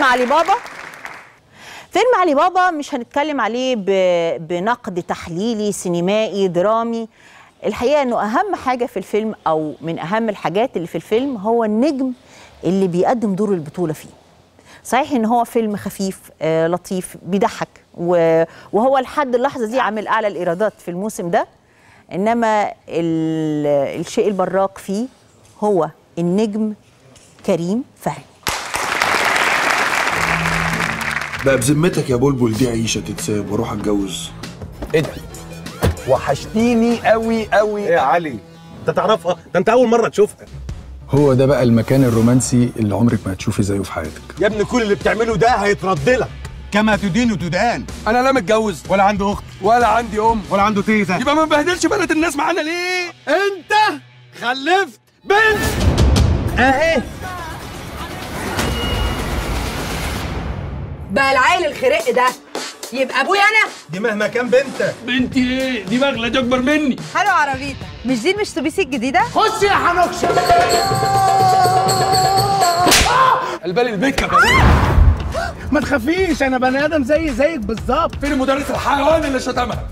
علي بابا فيلم علي بابا مش هنتكلم عليه ب- بنقد تحليلي سينمائي درامي الحقيقه انه اهم حاجه في الفيلم او من اهم الحاجات اللي في الفيلم هو النجم اللي بيقدم دور البطوله فيه صحيح ان هو فيلم خفيف آه لطيف بيضحك و- وهو لحد اللحظه دي عامل اعلى الايرادات في الموسم ده انما ال- الشيء البراق فيه هو النجم كريم فهمي بقى بذمتك يا بلبل دي عيشه تتساب واروح اتجوز ايه ده؟ وحشتيني قوي قوي ايه يا علي انت تعرفها ده انت اول مره تشوفها هو ده بقى المكان الرومانسي اللي عمرك ما هتشوفي زيه في حياتك يا ابني كل اللي بتعمله ده هيترد لك كما تدين تدان انا لا متجوز ولا عنده اخت ولا عندي ام ولا عنده تيتا يبقى ما نبهدلش بنات الناس معانا ليه انت خلفت بنت اهي بقى العيل الخرق ده يبقى ابويا انا دي مهما كان بنتك بنتي ايه دي بغله دي اكبر مني حلو عربيتك مش دي المشتبيسي الجديده خش يا حنوكشه البالي البكه ما تخافيش انا بني ادم زي زيك بالظبط فين مدرس الحيوان اللي شتمها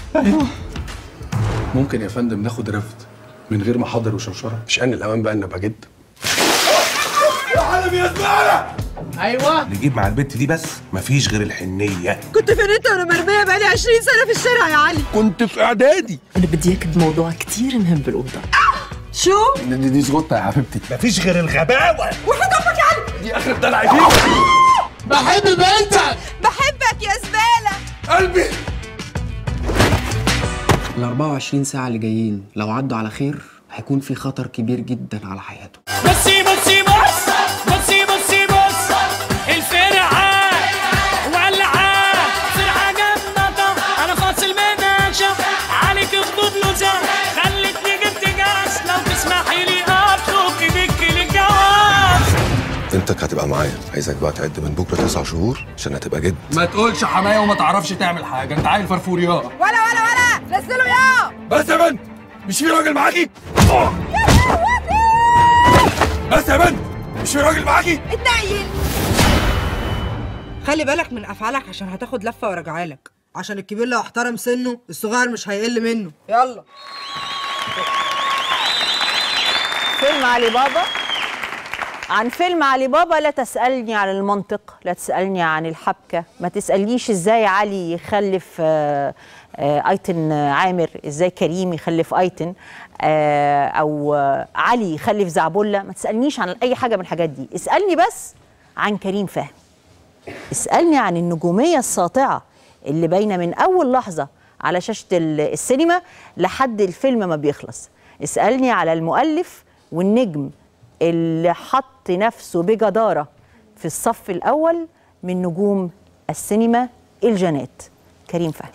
ممكن يا فندم ناخد رفد من غير محاضر وشوشره مش ان الاوان بقى ان ابقى جد يا عالم يا زباله ايوه نجيب مع البت دي بس مفيش غير الحنيه كنت فين انت وانا مرميه بقالي 20 سنه في الشارع يا علي كنت في اعدادي أنا بدي إياك بموضوع كتير مهم بالأوضة شو دي, دي, دي زغطه يا حبيبتي مفيش غير الغباوه وحضرتك يا علي دي اخر دلع فيك بحب بنتك بحبك يا زباله قلبي ال 24 ساعة اللي جايين لو عدوا على خير هيكون في خطر كبير جدا على حياته بصي بصي بص بصي بصي بص الفرعة ولعة فرعة جنة انا فاصل مناقشة عليك خدود لوزة خلتني جبت جاز لو تسمحي لي اطلب ايدك للجواز بنتك هتبقى معايا عايزك بقى تعد من بكره تسع شهور عشان هتبقى جد ما تقولش حمايه وما تعرفش تعمل حاجه انت عيل فرفوريا ولا ولا ولا نزلوا يا بس يا بنت مش في راجل معاكي بس يا بنت مش في راجل معاكي اتنيل خلي بالك من افعالك عشان هتاخد لفه وراجعه لك عشان الكبير لو احترم سنه الصغير مش هيقل منه يلا فيلم علي بابا عن فيلم علي بابا لا تسألني عن المنطق لا تسألني عن الحبكة ما تسألنيش ازاي علي يخلف آه، آه، ايتن عامر ازاي كريم يخلف ايتن آه، او آه، علي يخلف زعبلة ما تسألنيش عن اي حاجة من الحاجات دي اسألني بس عن كريم فهمي اسألني عن النجومية الساطعة اللي باينة من أول لحظة على شاشة ال- السينما لحد الفيلم ما بيخلص اسألني على المؤلف والنجم اللي حط نفسه بجدارة في الصف الأول من نجوم السينما الجنات كريم فهمي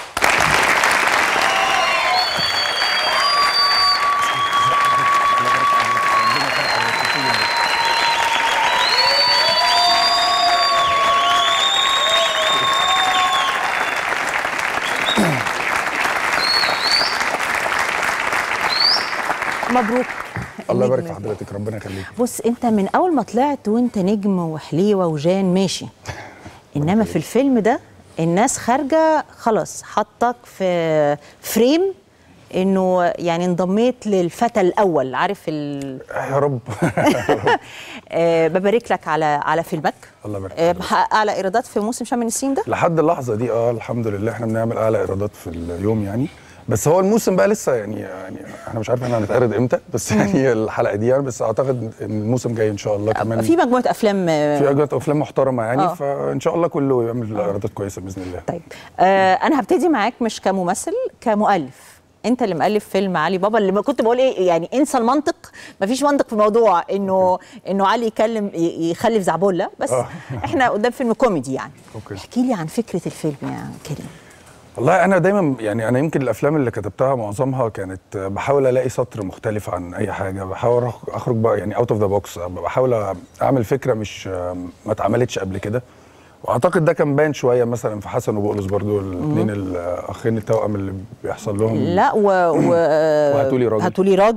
مبروك الله النجم يبارك في حضرتك ربنا يخليك بص انت من اول ما طلعت وانت نجم وحليوه وجان ماشي انما في الفيلم ده الناس خارجه خلاص حطك في فريم انه يعني انضميت للفتى الاول عارف ال... يا رب آه ببارك لك على على فيلمك الله يبارك آه محقق اعلى ايرادات في موسم شم النسيم ده لحد اللحظه دي اه الحمد لله احنا بنعمل اعلى ايرادات في اليوم يعني بس هو الموسم بقى لسه يعني يعني احنا مش عارف احنا هنتعرض امتى بس يعني الحلقه دي يعني بس اعتقد ان الموسم جاي ان شاء الله كمان في مجموعه افلام آه، في اجواء افلام محترمه يعني آه. فان شاء الله كله يعمل ايرادات كويسه باذن الله طيب آه انا هبتدي معاك مش كممثل كمؤلف انت اللي مؤلف فيلم علي بابا اللي ما كنت بقول ايه يعني انسى المنطق مفيش منطق في الموضوع انه انه علي يكلم ي- يخلف زعبله بس آه. احنا قدام فيلم كوميدي يعني اوكي احكي لي عن فكره الفيلم يا كريم والله انا دايما يعني انا يمكن الافلام اللي كتبتها معظمها كانت بحاول الاقي سطر مختلف عن اي حاجه بحاول أخ- اخرج بقى يعني اوت اوف ذا بوكس بحاول اعمل فكره مش ما اتعملتش قبل كده واعتقد ده كان باين شويه مثلا في حسن وبقلص برضو الاثنين الاخين التوأم اللي بيحصل لهم لا و, و... وهاتولي راجل. هاتولي راجل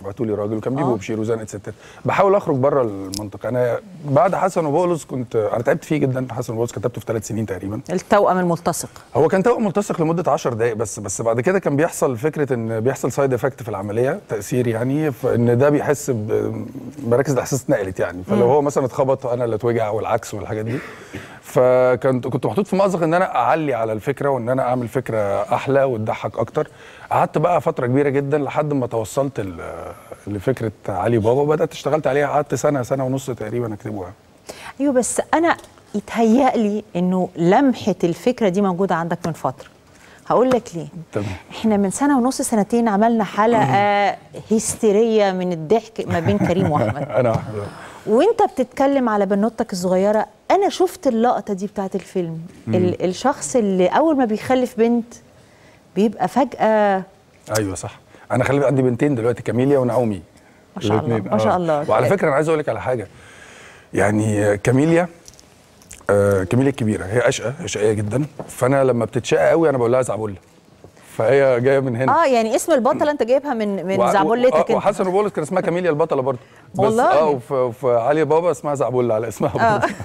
بعتوا لي راجل وكان بيبو آه. بشير وزنقه ستات بحاول اخرج بره المنطق انا بعد حسن وبولس كنت انا تعبت فيه جدا حسن وبولس كتبته في ثلاث سنين تقريبا التوأم الملتصق هو كان توأم ملتصق لمده 10 دقائق بس بس بعد كده كان بيحصل فكره ان بيحصل سايد افكت في العمليه تاثير يعني فان ده بيحس ب- مراكز الاحساس اتنقلت يعني فلو هو مثلا اتخبط انا اللي اتوجع والعكس والحاجات دي فكنت كنت محطوط في مأزق ان انا اعلي على الفكره وان انا اعمل فكره احلى وتضحك اكتر قعدت بقى فتره كبيره جدا لحد ما توصلت ل- لفكره علي بابا وبدات اشتغلت عليها قعدت سنه سنه ونص تقريبا اكتبها ايوه بس انا يتهيألي انه لمحه الفكره دي موجوده عندك من فتره هقول لك ليه تمام احنا من سنه ونص سنتين عملنا حلقه هستيريه من الضحك ما بين كريم واحمد انا واحد وانت بتتكلم على بنوتك الصغيره انا شفت اللقطه دي بتاعت الفيلم ال الشخص اللي اول ما بيخلف بنت بيبقى فجاه ايوه صح انا خلي بالك عندي بنتين دلوقتي كاميليا ونعومي ما شاء الله، الاتنين. ما شاء آه. الله. وعلى فكره انا عايز اقول لك على حاجه يعني آه، كاميليا آه كاميليا الكبيره هي اشقى هي شقيه جدا فانا لما بتتشقى قوي انا بقول لها زعبله فهي جايه من هنا اه يعني اسم البطله انت جايبها من من وع- زعبلتك آه، انت وحسن وبولس كان اسمها كاميليا البطله برضه بس والله؟ اه وفي, وفي علي بابا اسمها زعبله على اسمها برضه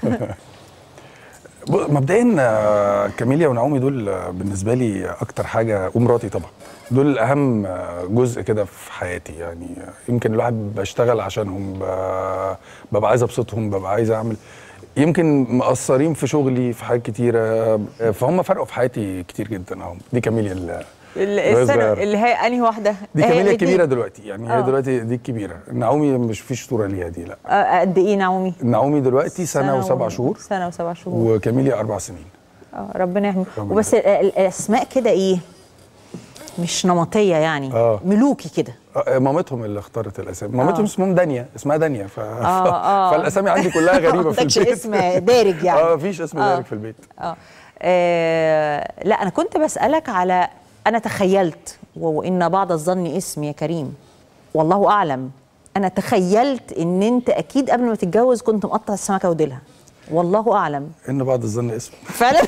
ب- مبدئيا آه، كاميليا ونعومي دول آه، بالنسبه لي اكتر حاجه ومراتي طبعا دول اهم آه، جزء كده في حياتي يعني آه، يمكن الواحد بشتغل عشانهم ب- ببقى عايز ابسطهم ببقى عايز اعمل يمكن مقصرين في شغلي في حاجات كتيره آه، فهم فرقوا في حياتي كتير جدا اهو دي كاميليا ال- السنه صغيرة. اللي هي انهي واحده دي هي كاميليا الاتنين. الكبيره دلوقتي يعني هي آه. دلوقتي دي الكبيره نعومي مش فيش صوره ليها دي لا آه، قد ايه نعومي نعومي دلوقتي سنه وسبع و- شهور سنه وسبع شهور وكاميليا اربع سنين اه ربنا يحمي ربنا وبس ال- ال- الاسماء كده ايه مش نمطيه يعني آه. ملوكي كده آه، مامتهم اللي اختارت الاسامي مامتهم آه. اسمهم دانيا اسمها دانيا ف... آه، آه. فالاسامي عندي كلها غريبه في عندكش البيت اسم دارج يعني. اه مفيش اسم آه. دارج في البيت آه. آه لا انا كنت بسالك على انا تخيلت و- وان بعض الظن اسم يا كريم والله اعلم انا تخيلت ان انت اكيد قبل ما تتجوز كنت مقطع السمكه وديلها والله اعلم ان بعض الظن اسم فعلا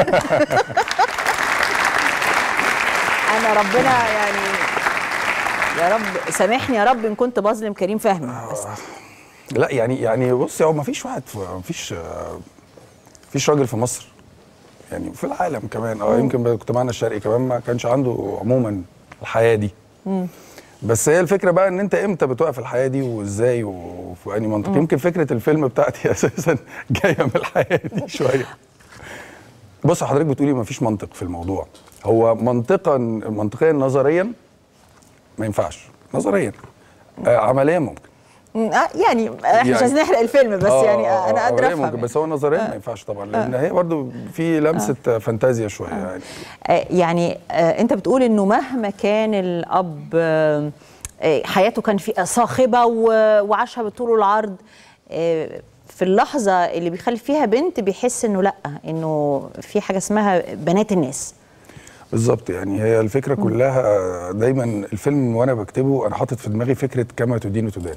انا ربنا يعني يا رب سامحني يا رب ان كنت بظلم كريم فهمي بس لا يعني يعني بص هو مفيش واحد في مفيش آه، مفيش راجل في مصر يعني في العالم كمان اه يمكن مجتمعنا الشرقي كمان ما كانش عنده عموما الحياه دي بس هي الفكره بقى ان انت امتى بتوقف الحياه دي وازاي وفي انهي منطق يمكن فكره الفيلم بتاعتي اساسا جايه من الحياه دي شويه بص حضرتك بتقولي مفيش منطق في الموضوع هو منطقا منطقيا نظريا ما ينفعش نظريا آه عمليا ممكن مم، آه، يعني آه، احنا مش يعني- عايزين نحرق الفيلم بس آه، يعني آه، آه، انا آه، قادره عملياً افهم ممكن بس هو نظريا ما ينفعش طبعا لان هي برضو في لمسه فانتازيا شويه يعني آه، يعني آه، انت بتقول انه مهما كان الاب آه، آه، حياته كان في صاخبه و- وعاشها بالطول والعرض آه، في اللحظه اللي بيخلف فيها بنت بيحس انه لا انه في حاجه اسمها بنات الناس بالظبط يعني هي الفكره كلها دايما الفيلم وانا بكتبه انا حاطط في دماغي فكره كما تدين تدان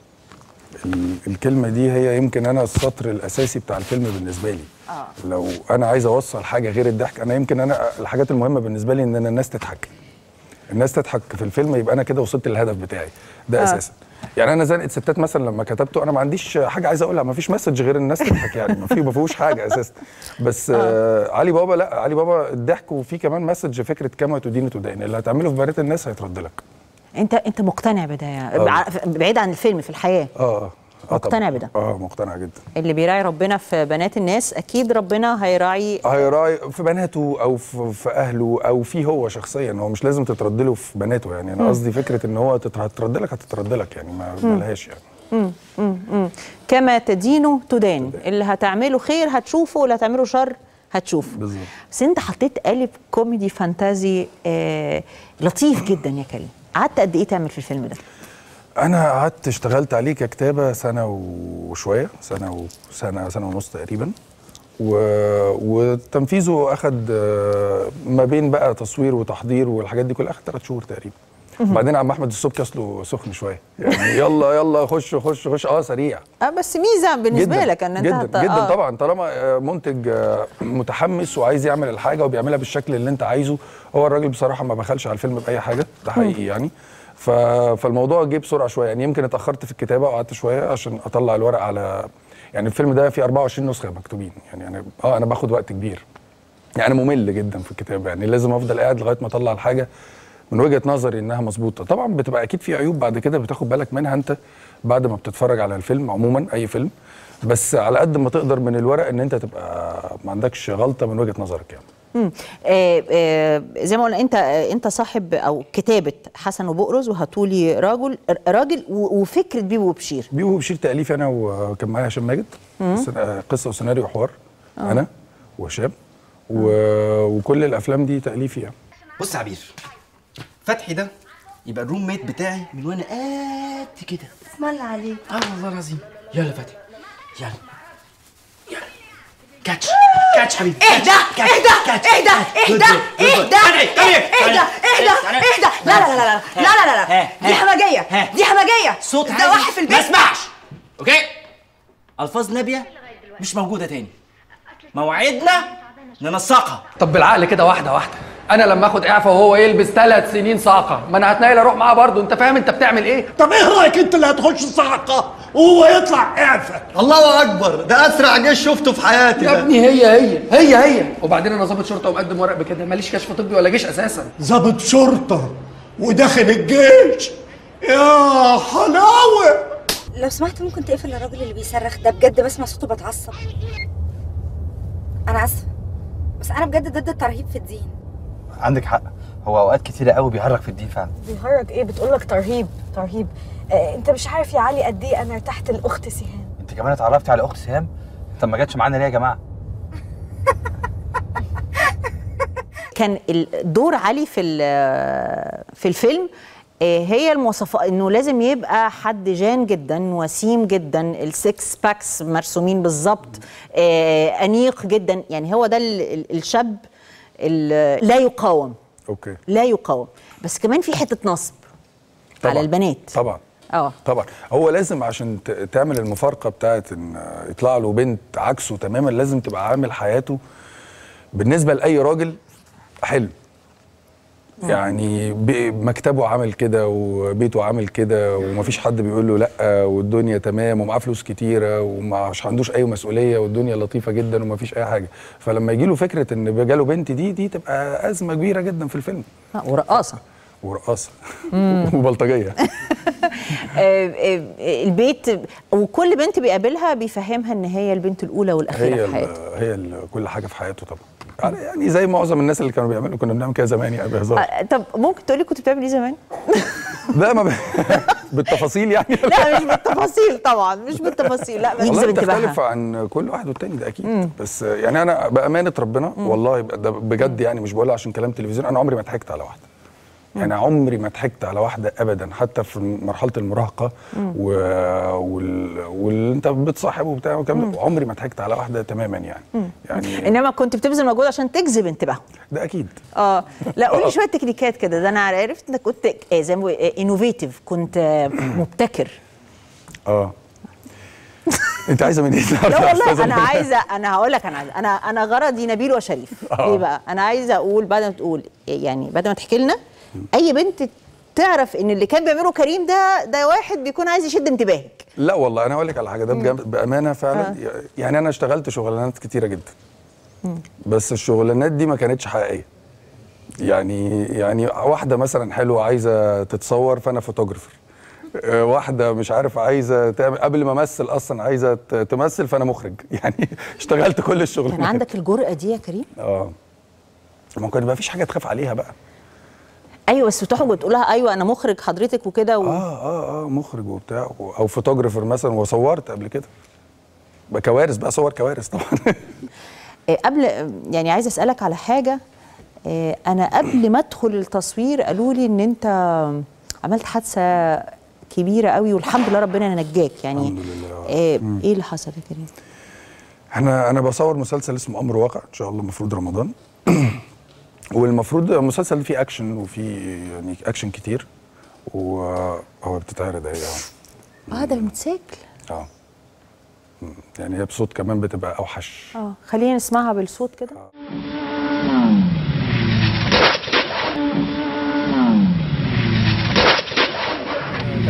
ال- الكلمه دي هي يمكن انا السطر الاساسي بتاع الفيلم بالنسبه لي آه. لو انا عايز اوصل حاجه غير الضحك انا يمكن انا الحاجات المهمه بالنسبه لي ان أنا الناس تضحك الناس تضحك في الفيلم يبقى انا كده وصلت للهدف بتاعي ده آه. اساسا يعني انا زنقه ستات مثلا لما كتبته انا ما عنديش حاجه عايز اقولها ما فيش مسج غير الناس تضحك يعني ما في ما فيهوش حاجه اساسا بس آه. علي بابا لا علي بابا الضحك وفي كمان مسج فكره كما تدين تدين اللي هتعمله في بنات الناس هيترد لك انت انت مقتنع بده يا بع- بعيد عن الفيلم في الحياه اه اه مقتنع طبعاً. بده؟ اه مقتنع جدا اللي بيراعي ربنا في بنات الناس اكيد ربنا هيراعي هيراعي في بناته او في, في اهله او في هو شخصيا هو مش لازم تترد له في بناته يعني انا قصدي فكره ان هو تتر- هتترد لك هتترد لك يعني ما ملهاش يعني كما تدين تدان اللي هتعمله خير هتشوفه واللي هتعمله شر هتشوفه بالظبط. بس انت حطيت قالب كوميدي فانتازي آه لطيف جدا يا كريم قعدت قد ايه تعمل في الفيلم ده انا قعدت اشتغلت عليه ككتابه سنه وشويه سنه وسنه سنه ونص تقريبا و... وتنفيذه اخد آه، ما بين بقى تصوير وتحضير والحاجات دي كلها اخد ثلاث شهور تقريبا وبعدين عم احمد السبكي اصله سخن شويه يعني يلا يلا خش خش خش اه سريع اه بس ميزه بالنسبه جدا لك ان انت جدا هت- جدا آه. طبعا طالما آه، منتج آه، متحمس وعايز يعمل الحاجه وبيعملها بالشكل اللي انت عايزه هو الراجل بصراحه ما بخلش على الفيلم باي حاجه ده حقيقي يعني ف... فالموضوع جه بسرعه شويه يعني يمكن اتاخرت في الكتابه وقعدت شويه عشان اطلع الورق على يعني الفيلم ده فيه 24 نسخه مكتوبين يعني انا اه انا باخد وقت كبير يعني أنا ممل جدا في الكتابه يعني لازم افضل قاعد لغايه ما اطلع الحاجه من وجهه نظري انها مظبوطه طبعا بتبقى اكيد في عيوب بعد كده بتاخد بالك منها انت بعد ما بتتفرج على الفيلم عموما اي فيلم بس على قد ما تقدر من الورق ان انت تبقى ما عندكش غلطه من وجهه نظرك يعني مم. آه آه زي ما قلنا انت آه انت صاحب او كتابه حسن وبقرز وهاتولي راجل راجل و- وفكره بيبو وبشير بيبو بشير تاليف انا وكان معايا هشام ماجد سن- قصه وسيناريو وحوار انا وهشام و... وكل الافلام دي تاليفي يعني بص يا عبير فتحي ده يبقى الروم ميت بتاعي من وانا قد كده اسم الله عليك اه والله العظيم يلا فتحي يلا يلا كاتش كاتش حبيبي اهدى اهدى اهدى اهدى اهدى اهدى اهدى اهدى لا لا لا لا لا لا لا لا دي همجيه دي همجيه صوت ده عالي واحد في ما البيت اسمعش اوكي الفاظ نابيه مش موجوده تاني موعدنا ننسقها طب بالعقل كده واحده واحده انا لما اخد اعفاء وهو يلبس ثلاث سنين صاعقه ما انا هتنقل اروح معاه برضه انت فاهم انت بتعمل ايه طب ايه رايك انت اللي هتخش الصعقه وهو يطلع اعفى الله اكبر ده اسرع جيش شفته في حياتي يا ده ابني هي هي هي هي وبعدين انا ضابط شرطه ومقدم ورق بكده ماليش كشف طبي ولا جيش اساسا ضابط شرطه وداخل الجيش يا حلاوه لو سمحت ممكن تقفل الراجل اللي بيصرخ ده بجد بسمع صوته بتعصب انا اسفه بس انا بجد ضد الترهيب في الدين عندك حق هو اوقات كتيره قوي بيهرج في الدين فعلا بيهرج ايه بتقول لك ترهيب ترهيب آه انت مش عارف يا علي قد ايه انا ارتحت لاخت سهام انت كمان اتعرفتي على اخت سهام طب ما جاتش معانا ليه يا جماعه كان ال- دور علي في ال- في الفيلم آه، هي المواصفات انه لازم يبقى حد جان جدا وسيم جدا السكس باكس مرسومين بالظبط آه، انيق جدا يعني هو ده ال- ال- الشاب ال- لا يقاوم اوكي لا يقاوم بس كمان في حته نصب على البنات طبعا اه طبعا هو لازم عشان ت- تعمل المفارقه بتاعت ان يطلع له بنت عكسه تماما لازم تبقى عامل حياته بالنسبه لاي راجل حلو يعني ب- مكتبه عامل كده وبيته عامل كده ومفيش حد بيقول له لا والدنيا تمام ومعاه فلوس كتيره ومش عندوش اي مسؤوليه والدنيا لطيفه جدا ومفيش اي حاجه فلما يجي له فكره ان جاله بنت دي دي تبقى ازمه كبيره جدا في الفيلم آه، ورقاصه ورقاصه مم. وبلطجيه آه، آه، البيت وكل بنت بيقابلها بيفهمها ان هي البنت الاولى والاخيره هي في ال- حياته هي ال- كل حاجه في حياته طبعا يعني- يعني زي معظم الناس اللي كانوا بيعملوا كنا بنعمل كده زمان يعني بهزار آه، طب ممكن تقولي كنت بتعمل ايه زمان؟ لا ما ب... بالتفاصيل يعني لا مش بالتفاصيل طبعا مش بالتفاصيل لا والله نجذب بتختلف انتباهها عن كل واحد والتاني ده اكيد بس يعني انا بامانه ربنا والله ده بجد يعني مش بقولها عشان كلام تلفزيون انا عمري ما ضحكت على واحده يعني عمري ما ضحكت على واحده ابدا حتى في مرحله المراهقه و... وال... واللي انت بتصاحب وبتاع والكلام ده عمري ما ضحكت على واحده تماما يعني يعني انما كنت بتبذل مجهود عشان تجذب انتباههم ده اكيد اه لا قولي شويه تكنيكات كده ده انا عرفت انك كنت آه، زي ما انوفيتيف كنت آه، مبتكر اه انت عايزه مني ايه لا النهارده يا والله أستاذة انا منى؟ عايزه انا هقول لك انا عايزه انا انا غرضي نبيل وشريف آه. ليه بقى انا عايزه اقول بعد ما تقول يعني بعد ما تحكي لنا اي بنت تعرف ان اللي كان بيعمله كريم ده ده واحد بيكون عايز يشد انتباهك لا والله انا اقول لك على حاجه ده بجد- بامانه فعلا يعني انا اشتغلت شغلانات كتيره جدا بس الشغلانات دي ما كانتش حقيقيه يعني يعني واحده مثلا حلوه عايزه تتصور فانا فوتوجرافر آه، واحده مش عارف عايزه تعمل قبل ما امثل اصلا عايزه ت- تمثل فانا مخرج يعني اشتغلت كل الشغلانات كان عندك الجرأه دي يا كريم اه ما كان ما فيش حاجه تخاف عليها بقى ايوه بس بتخرج وتقول لها ايوه انا مخرج حضرتك وكده و... اه اه اه مخرج وبتاع و- او فوتوجرافر مثلا وصورت قبل كده بقى كوارث بقى صور كوارث طبعا آه، قبل يعني عايزه اسالك على حاجه آه، انا قبل ما ادخل التصوير قالوا لي ان انت عملت حادثه كبيره قوي والحمد لله ربنا نجاك يعني الحمد لله آه ايه اللي حصل يا كريم انا انا بصور مسلسل اسمه امر واقع ان شاء الله المفروض رمضان والمفروض المسلسل فيه اكشن وفيه يعني اكشن كتير وهو بتتعرض اهي اه اه ده الموتوسيكل اه م. يعني هي بصوت كمان بتبقى اوحش اه خلينا نسمعها بالصوت كده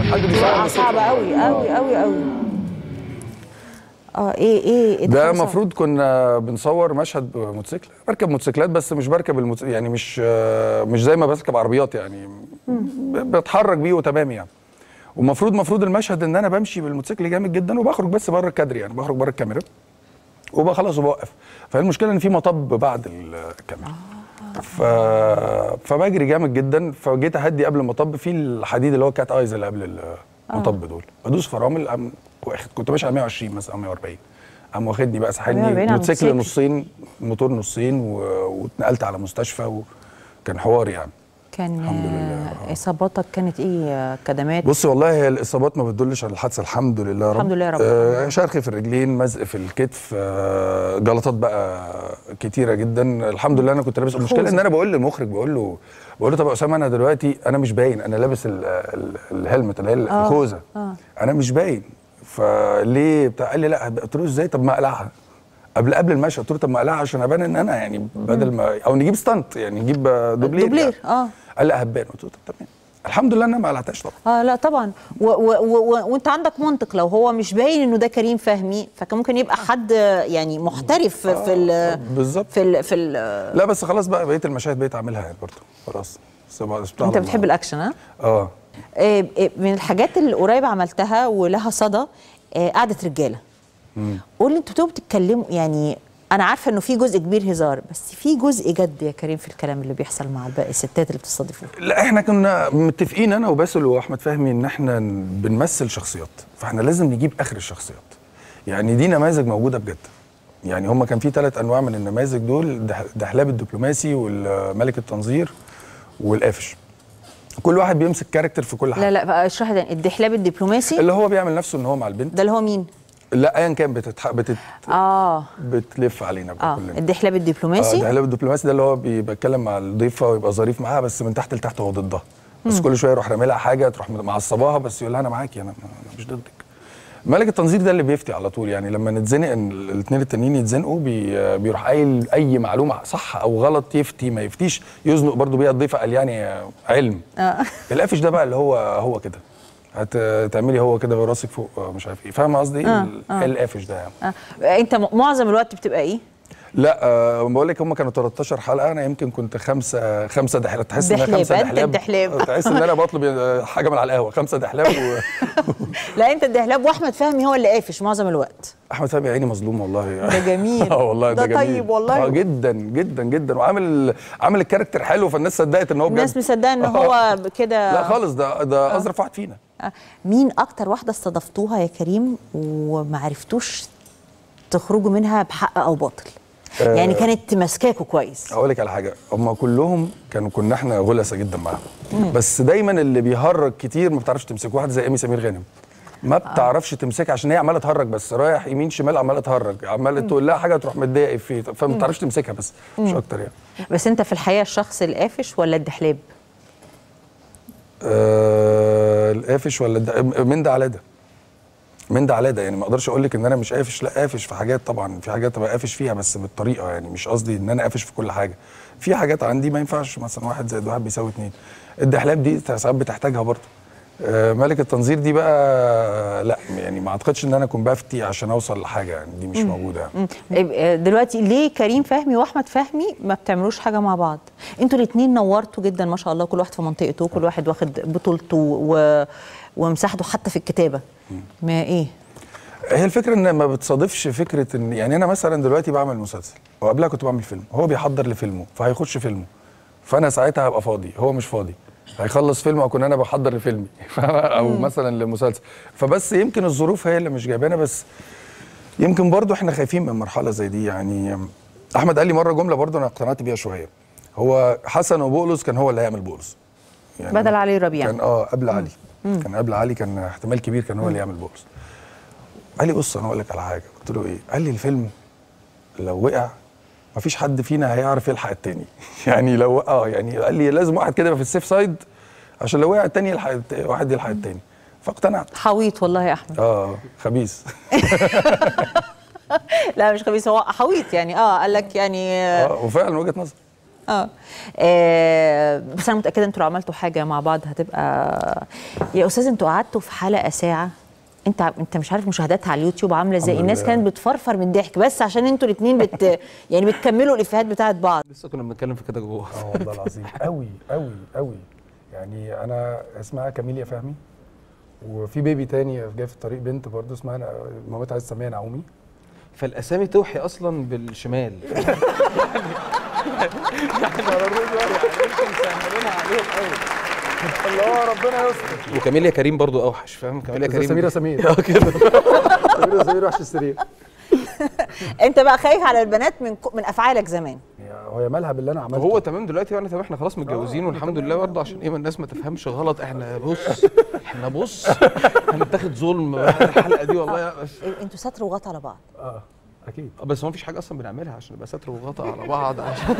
كان حد بيساعد آه، صعبه قوي قوي قوي قوي اه ايه ايه إيه ده حاجة صعبة. المفروض كنا بنصور مشهد موتوسيكل بركب موتوسيكلات بس مش بركب الموت... يعني مش آه، مش زي ما بركب عربيات يعني ب- بتحرك بيه وتمام يعني ومفروض مفروض المشهد ان انا بمشي بالموتوسيكل جامد جدا وبخرج بس بره الكادر يعني بخرج بره الكاميرا وبخلص وبوقف فالمشكله ان في مطب بعد الكاميرا ف... فبجري جامد جدا فجيت اهدي قبل المطب في الحديد اللي هو كات ايز اللي قبل المطب دول بدوس فرامل قام واخد كنت ماشي على 120 مثلا او 140 قام واخدني بقى 140 سحلني على موتوسيكل الموتوسيكل. نصين موتور نصين و... واتنقلت على مستشفى وكان حوار يعني كان آه، اصاباتك كانت ايه آه، كدمات بص والله هي الاصابات ما بتدلش على الحادثه الحمد لله يا رب الحمد لله يا رب. آه شرخ في الرجلين مزق في الكتف آه جلطات بقى كتيره جدا الحمد لله انا كنت لابس المشكله ان انا بقول للمخرج بقول له بقول له طب يا اسامه انا دلوقتي انا مش باين انا لابس ال- ال- الهلمت اللي هي آه، الخوذه آه. انا مش باين فليه بتاع قال لي لا قلت له ازاي طب ما اقلعها قبل قبل المشهد قلت له طب ما اقلعها عشان ابان ان انا يعني بدل ما او نجيب ستانت يعني نجيب آه، دوبلير, دوبلير يعني. اه قال لا هبان قلت له طب تمام الحمد لله ان انا ما قلعتهاش طبعا اه لا طبعا و و و وانت عندك منطق لو هو مش باين انه ده كريم فهمي فكان ممكن يبقى حد يعني محترف في في ال بالظبط في ال في ال لا بس خلاص بقى بقيه المشاهد بقيت اعملها يعني برضه خلاص سيبها- سبتها انت على بتحب الله. الاكشن ها اه آه، آه، من الحاجات اللي قريب عملتها ولها صدى آه، قعده رجاله مم. قول لي انتوا بتبقوا بتتكلموا يعني انا عارفه انه في جزء كبير هزار بس في جزء جد يا كريم في الكلام اللي بيحصل مع باقي الستات اللي بتستضيفوه لا احنا كنا متفقين انا وباسل واحمد فهمي ان احنا بنمثل شخصيات فاحنا لازم نجيب اخر الشخصيات يعني دي نماذج موجوده بجد يعني هم كان في ثلاث انواع من النماذج دول دح- دحلاب الدبلوماسي والملك التنظير والقافش كل واحد بيمسك كاركتر في كل حاجه لا لا اشرح لي الدحلاب الدبلوماسي اللي هو بيعمل نفسه ان هو مع البنت ده اللي هو مين لا ايا كان بتتح... بتت... اه بتلف علينا بقى اه كلنا الدحلاب الدبلوماسي اه الدحلاب الدبلوماسي ده اللي هو بيبقى يتكلم مع الضيفه ويبقى ظريف معاها بس من تحت لتحت هو ضدها بس مم. كل شويه يروح رامي لها حاجه تروح معصباها بس يقول لها انا معاكي انا أنا مش ضدك ملك التنظير ده اللي بيفتي على طول يعني لما نتزنق الاثنين التانيين يتزنقوا بي بيروح قايل اي معلومه صح او غلط يفتي ما يفتيش يزنق برضو بيها الضيفه قال يعني علم اه القافش ده بقى اللي هو هو كده هتعملي هو كده براسك فوق آه، مش عارف ايه فاهمه قصدي ايه آه، ال- آه. القافش ده يعني آه. انت م- معظم الوقت بتبقى ايه لا أه بقول لك هم كانوا 13 حلقه انا يمكن كنت خمسه خمسه دحلاب تحس ان أنا دحلاب، خمسه أنت دحلاب الدحلاب. تحس ان انا بطلب آه، حاجه من على القهوه خمسه دحلاب لا انت الدحلاب واحمد فهمي هو اللي قافش معظم الوقت واحمد فهمي عيني مظلوم والله ده جميل. اه والله ده, ده جميل طيب والله. اه جدا جدا جدا وعامل عامل الكاركتر حلو فالناس صدقت ان هو بجد الناس مصدقه ان هو كده لا خالص ده ده اظرف واحد فينا آه. مين اكتر واحده استضفتوها يا كريم وما عرفتوش تخرجوا منها بحق او باطل آه. يعني كانت ماسكاكوا كويس اقول لك على حاجه هم كلهم كانوا كنا احنا غلسه جدا مم. معاهم بس دايما اللي بيهرج كتير ما بتعرفش تمسكه واحد زي ايمي سمير غانم ما بتعرفش تمسكها عشان هي عماله تهرج بس رايح يمين شمال عماله تهرج عماله تقول لها حاجه تروح متضايقه فيه فما مم. بتعرفش تمسكها بس مش مم. اكتر يعني بس انت في الحقيقه الشخص القافش ولا الدحلاب آه القافش ولا الد... من ده على ده من ده على ده يعني ما اقدرش اقول لك ان انا مش قافش لا قافش في حاجات طبعا في حاجات ابقى قافش فيها بس بالطريقه يعني مش قصدي ان انا قافش في كل حاجه في حاجات عندي ما ينفعش مثلا واحد زائد واحد بيساوي اتنين الدحلاب دي ساعات بتحتاجها برضه آه ملك التنظير دي بقى آه، لا يعني ما اعتقدش ان انا اكون بفتي عشان اوصل لحاجه يعني دي مش مم. موجوده يعني. مم. آه، دلوقتي ليه كريم فهمي واحمد فهمي ما بتعملوش حاجه مع بعض انتوا الاثنين نورتوا جدا ما شاء الله كل واحد في منطقته كل واحد واخد بطولته و... ومساحته حتى في الكتابه ما ايه هي الفكره ان ما بتصادفش فكره ان يعني انا مثلا دلوقتي بعمل مسلسل وقبلها كنت بعمل فيلم هو بيحضر لفيلمه فهيخش فيلمه فانا ساعتها هبقى فاضي هو مش فاضي هيخلص فيلم اكون انا بحضر لفيلمي او مم. مثلا لمسلسل فبس يمكن الظروف هي اللي مش جايبانا بس يمكن برضو احنا خايفين من مرحله زي دي يعني احمد قال لي مره جمله برضو انا اقتنعت بيها شويه هو حسن وبولس كان هو اللي هيعمل بولس بدل علي ربيع كان اه قبل علي مم. كان قبل علي كان احتمال كبير كان هو اللي يعمل بولس قال لي بص انا اقول لك على حاجه قلت له ايه قال لي الفيلم لو وقع مفيش حد فينا هيعرف يلحق التاني يعني لو اه يعني قال لي لازم واحد كده يبقى في السيف سايد عشان لو وقع التاني يلحق الت- واحد يلحق التاني فاقتنعت حويط والله يا احمد اه خبيث لا مش خبيث هو حويط يعني اه قال لك يعني آه اه وفعلا وجهه نظر اه آه، بس انا متاكده انتوا لو عملتوا حاجه مع بعض هتبقى يا استاذ انتوا قعدتوا في حلقه ساعه انت ع- انت مش عارف مشاهداتها على اليوتيوب عامله ازاي الحمد الناس لله. كانت بتفرفر من الضحك بس عشان انتوا الاثنين بت يعني بتكملوا الافيهات بتاعت بعض لسه كنا بنتكلم في كده جوه اه والله العظيم قوي قوي قوي يعني انا اسمها كاميليا فهمي وفي بيبي تاني جاي في الطريق بنت برضه اسمها نا- مامتها عايز تسميها نعومي فالاسامي توحي اصلا بالشمال اللي هو ربنا يستر وكاميليا كريم برضو اوحش فاهم كاميليا زي كريم سميرة دي- سمير. اه كده سميرة سمير وحش السرير انت بقى خايف على البنات من ك- من افعالك زمان هو يا مالها باللي انا عملته هو تمام دلوقتي وانا تمام احنا خلاص متجوزين والحمد لله برضه عشان ايه ما الناس ما تفهمش غلط احنا بص احنا بص هنتاخد ظلم بعد الحلقه دي والله بس انتوا ستر وغطا على بعض اه اكيد بس هو مفيش حاجه اصلا بنعملها عشان نبقى ستر وغطا على بعض عشان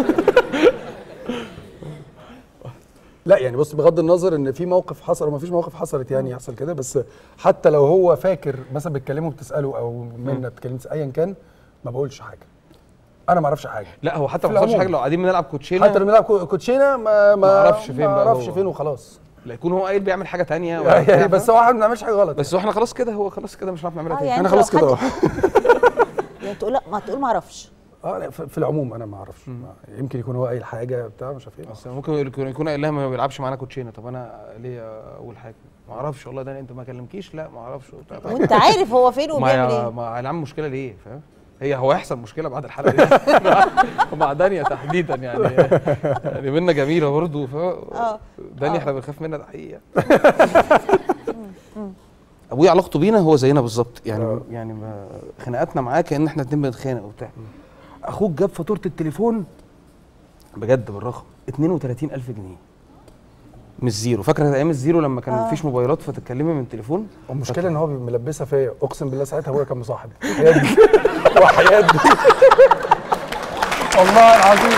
لا يعني بص بغض النظر ان في موقف حصل وما فيش موقف حصلت يعني يحصل كده بس حتى لو هو فاكر مثلا بتكلمه بتساله او منى بتكلمت ايا كان ما بقولش حاجه انا ما اعرفش حاجه لا هو حتى في ما حصلش العموم. حاجه لو قاعدين بنلعب كوتشينه حتى لما بنلعب كو- كوتشينه ما ما اعرفش فين ما بقى اعرفش هو. فين وخلاص لا يكون هو قايل بيعمل حاجه تانية يعني بتاع، بس هو احنا ما بنعملش حاجه غلط بس هو احنا خلاص كده هو خلاص كده مش هنعرف نعملها آه، تاني يعني انا لو خلاص كده حد- يعني تقول لا ما تقول ما اعرفش اه لا، في في العموم انا ما اعرفش يمكن يكون هو قايل حاجه بتاع مش عارف ايه بس ممكن يكون يكون قايل لها ما بيلعبش معانا كوتشينه طب انا ليه اول حاجه ما اعرفش والله ده انت ما كلمكيش لا ما اعرفش وبتاع. طب- وانت عارف هو فين ما وبيعمل يا- ايه ما هيعمل مشكله ليه فاهم هي هو هيحصل مشكله بعد الحلقه دي مع- مع دانيا تحديدا يعني يعني منا جميله برضه ف اه دانيا احنا بنخاف منها ده حقيقه ابويا علاقته بينا هو زينا بالظبط يعني يعني ما خناقاتنا معاه كان احنا اتنين بنتخانق وبتاع اخوك جاب فاتوره التليفون بجد بالرقم 32000 جنيه مش زيرو فاكره ايام الزيرو لما كان آه. مفيش موبايلات فتتكلمي من تليفون المشكله ان هو بيبقى ملبسها فيا اقسم بالله ساعتها ابويا كان مصاحب وحياة وحياة والله العظيم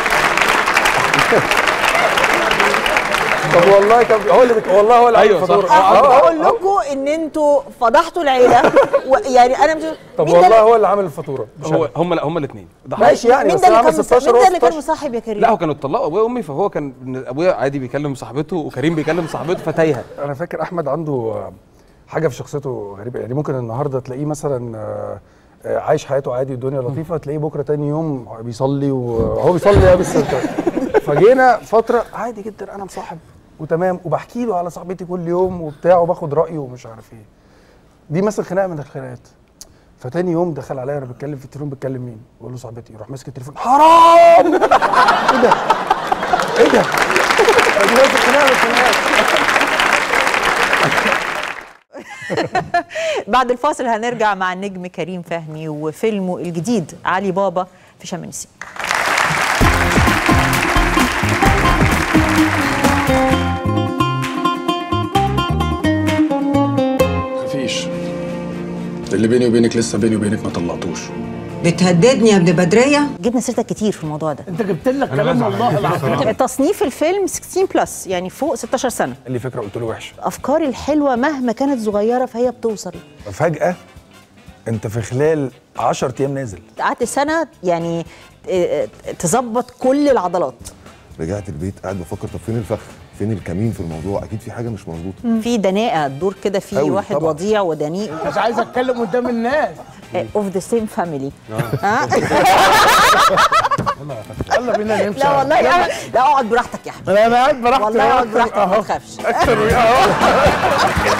طب والله كان هو اللي بك... والله هو اللي عامل أيوة صح. الفاتورة. أه، آه، آه، بقول لكم ان انتوا فضحتوا العيله ويعني انا مش طب مين ده والله اللي- هو اللي عامل الفاتوره مش هو أنا. هم لا هم الاثنين ماشي يعني مين بس ده انا اللي عامل كان 16 مين ده اللي كان 16 مصاحب يا كريم لا هو كانوا اتطلقوا ابويا وامي فهو كان ابويا عادي بيكلم صاحبته وكريم بيكلم صاحبته فتايهه انا فاكر احمد عنده آه، حاجه في شخصيته غريبه يعني ممكن النهارده تلاقيه مثلا آه، آه، عايش حياته عادي والدنيا لطيفه تلاقيه بكره تاني يوم بيصلي وهو بيصلي يا بس فجينا فتره عادي جدا انا مصاحب وتمام وبحكي له على صاحبتي كل يوم وبتاع وباخد رايه ومش عارف ايه دي مثلا خناقه من الخناقات فتاني يوم دخل عليا وانا بتكلم في التليفون بتكلم مين؟ بقول له صاحبتي يروح ماسك التليفون حرام ايه ده؟ ايه ده؟ دي مثلا خناقه من الخناقات بعد الفاصل هنرجع مع النجم كريم فهمي وفيلمه الجديد علي بابا في شم النسيم مفيش اللي بيني وبينك لسه بيني وبينك ما طلعتوش بتهددني يا ابن بدريه جبنا سيرتك كتير في الموضوع ده انت جبت لك كلام والله العظيم تصنيف الفيلم 16 بلس يعني فوق 16 سنه اللي فكره قلت له وحش الافكار الحلوه مهما كانت صغيره فهي بتوصل فجاه انت في خلال 10 ايام نازل قعدت سنه يعني آه، آه، تظبط كل العضلات رجعت البيت قاعد بفكر طب فين الفخ فين الكمين في الموضوع اكيد في حاجه مش مظبوطه في دناءه الدور كده في أوي واحد طبعاً. وضيع ودنيء مش عايز اتكلم قدام الناس اوف ذا سيم فاميلي يلا بينا نمشي لا والله لا لا اقعد براحتك يا احمد انا قاعد براحتي والله اقعد أكتر- براحتك ما أهو. تخافش اكتر اهو